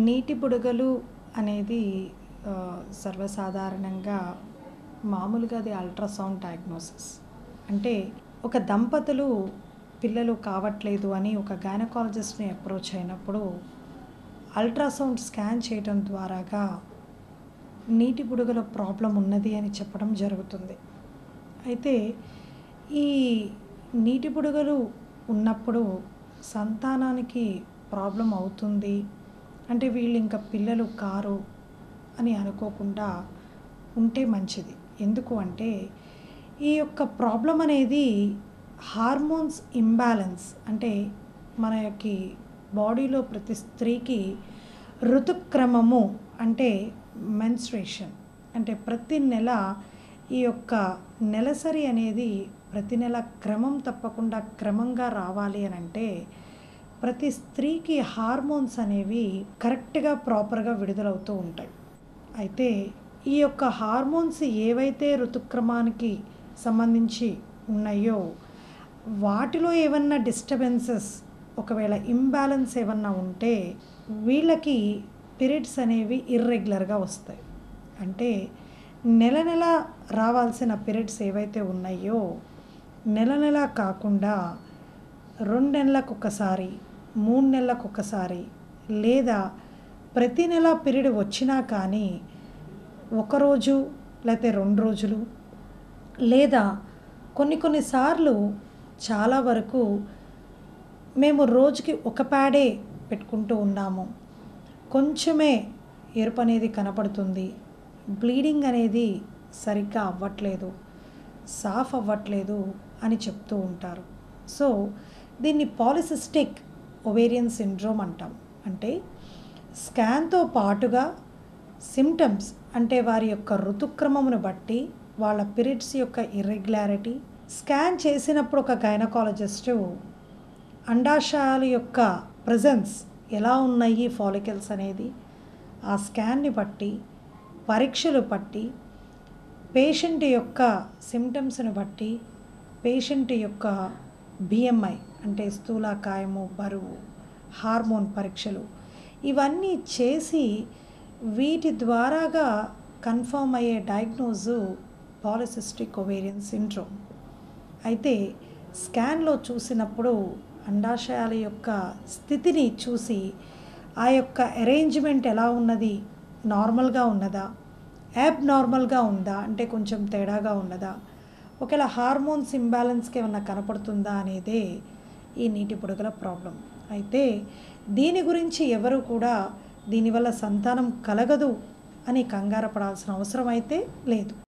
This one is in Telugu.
నీటి బుడగలు అనేది ఆ, సర్వసాధారణంగా మామూలుగా అది అల్ట్రాసౌండ్ డయాగ్నోసిస్ అంటే ఒక దంపతులు పిల్లలు కావట్లేదు అని ఒక గైనకాలజిస్ట్ని అప్రోచ్ అయినప్పుడు అల్ట్రాసౌండ్ స్కాన్ చేయడం ద్వారాగా నీటి బుడగల ప్రాబ్లం ఉన్నది అని చెప్పడం జరుగుతుంది అయితే ఈ నీటి బుడగలు ఉన్నప్పుడు సంతానానికి ప్రాబ్లం అవుతుంది అంటే వీళ్ళు ఇంకా పిల్లలు కారు అని అనుకోకుండా ఉంటే మంచిది ఎందుకు అంటే ఈ యొక్క ప్రాబ్లం అనేది హార్మోన్స్ ఇంబ్యాలెన్స్ అంటే మన యొక్క బాడీలో ప్రతి స్త్రీకి ఋతుక్రమము అంటే మెన్స్ట్రేషన్ అంటే ప్రతి నెల ఈ యొక్క నెలసరి అనేది ప్రతి నెల క్రమం తప్పకుండా క్రమంగా రావాలి అని అంటే ప్రతి స్త్రీకి హార్మోన్స్ అనేవి కరెక్ట్గా ప్రాపర్గా విడుదలవుతూ ఉంటాయి అయితే ఈ యొక్క హార్మోన్స్ ఏవైతే ఋతుక్రమానికి సంబంధించి ఉన్నాయో వాటిలో ఏమన్నా డిస్టర్బెన్సెస్ ఒకవేళ ఇంబ్యాలెన్స్ ఏమన్నా ఉంటే వీళ్ళకి పీరియడ్స్ అనేవి ఇర్రెగ్యులర్గా వస్తాయి అంటే నెల నెల రావాల్సిన పీరియడ్స్ ఏవైతే ఉన్నాయో నెల నెల కాకుండా రెండు నెలలకు ఒకసారి మూడు నెలలకు ఒకసారి లేదా ప్రతి నెల పీరియడ్ వచ్చినా కానీ ఒకరోజు లేకపోతే రెండు రోజులు లేదా కొన్ని కొన్నిసార్లు చాలా వరకు మేము రోజుకి ఒక ప్యాడే పెట్టుకుంటూ ఉన్నాము కొంచెమే ఎరుపు అనేది కనపడుతుంది బ్లీడింగ్ అనేది సరిగ్గా అవ్వట్లేదు సాఫ్ అవ్వట్లేదు అని చెప్తూ ఉంటారు సో దీన్ని పాలిసిస్టిక్ ఒవేరియన్ సిండ్రోమ్ అంటాం అంటే స్కాన్తో పాటుగా సిమ్టమ్స్ అంటే వారి యొక్క ఋతుక్రమమును బట్టి వాళ్ళ పీరియడ్స్ యొక్క ఇర్రెగ్యులారిటీ స్కాన్ చేసినప్పుడు ఒక గైనకాలజిస్టు అండాశయాల యొక్క ప్రజెన్స్ ఎలా ఉన్నాయి ఫాలికల్స్ అనేది ఆ స్కాన్ని బట్టి పరీక్షలు బట్టి పేషెంట్ యొక్క సిమ్టమ్స్ని బట్టి పేషెంట్ యొక్క బిఎంఐ అంటే స్థూలకాయము బరువు హార్మోన్ పరీక్షలు ఇవన్నీ చేసి వీటి ద్వారాగా కన్ఫర్మ్ అయ్యే డయాగ్నోజు పాలిసిస్టిక్ ఒవేరియన్ సిండ్రోమ్ అయితే స్కాన్లో చూసినప్పుడు అండాశయాల యొక్క స్థితిని చూసి ఆ యొక్క అరేంజ్మెంట్ ఎలా ఉన్నది నార్మల్గా ఉన్నదా యాబ్ నార్మల్గా ఉందా అంటే కొంచెం తేడాగా ఉన్నదా ఒకవేళ హార్మోన్స్ ఇంబ్యాలెన్స్కి ఏమన్నా కనపడుతుందా అనేదే ఈ నీటి పొడుగుల ప్రాబ్లం అయితే దీని గురించి ఎవరు కూడా దీనివల్ల సంతానం కలగదు అని కంగారు పడాల్సిన అవసరం అయితే లేదు